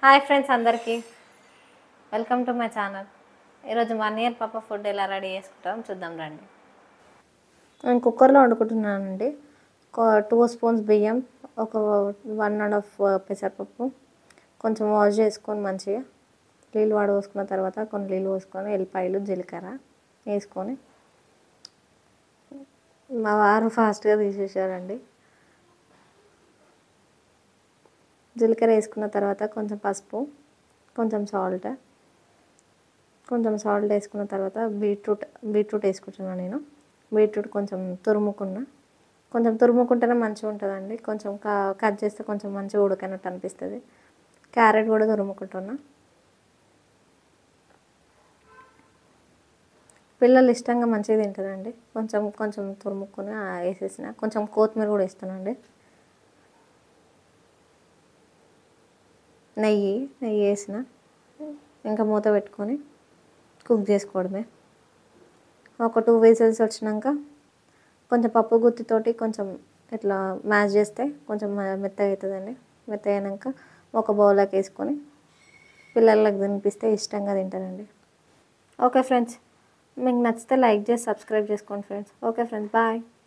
hi friends అందరికీ welcome to my channel ఈరోజు one year పాప ఫుడ్ ఎలా రెడీ చేసుకుంటాం చూద్దాం రండి నేను కుక్కర్లో వండుకుంటున్నానండి ఒక టూ స్పూన్స్ బియ్యం ఒక వన్ అండ్ హాఫ్ పెసరపప్పు కొంచెం వాష్ చేసుకొని మంచిగా నీళ్ళు వాడు పోసుకున్న తర్వాత కొన్ని నీళ్ళు పోసుకొని ఎల్లిపాయలు జీలకర్ర వేసుకొని మా వారు ఫాస్ట్గా తీసేసారండి జీలకర్ర వేసుకున్న తర్వాత కొంచెం పసుపు కొంచెం సాల్ట్ కొంచెం సాల్ట్ వేసుకున్న తర్వాత బీట్రూట్ బీట్రూట్ వేసుకుంటున్నాను నేను బీట్రూట్ కొంచెం తురుముకున్నా కొంచెం తురుముకుంటేనే మంచిగా ఉంటుందండి కొంచెం కా కట్ చేస్తే కొంచెం మంచిగా ఉడకనట్టు అనిపిస్తుంది క్యారెట్ కూడా తురుముకుంటున్నా పిల్లలు ఇష్టంగా మంచిగా తింటారండి కొంచెం కొంచెం తురుముకొని ఆ వేసేసిన కొంచెం కొత్తిమీర కూడా వేస్తానండి నెయ్యి నెయ్యి వేసిన ఇంకా మూత పెట్టుకొని కుక్ చేసుకోవడమే ఒక టూ విజిల్స్ వచ్చినాక కొంచెం పప్పు గుత్తితోటి కొంచెం ఇట్లా మ్యాష్ చేస్తే కొంచెం మెత్తగా అవుతుందండి మెత్తగా అయినాక ఒక బౌల్లోకి వేసుకొని పిల్లలకు తినిపిస్తే ఇష్టంగా తింటారండి ఓకే ఫ్రెండ్స్ మీకు నచ్చితే లైక్ చేసి సబ్స్క్రైబ్ చేసుకోండి ఫ్రెండ్స్ ఓకే ఫ్రెండ్స్ బాయ్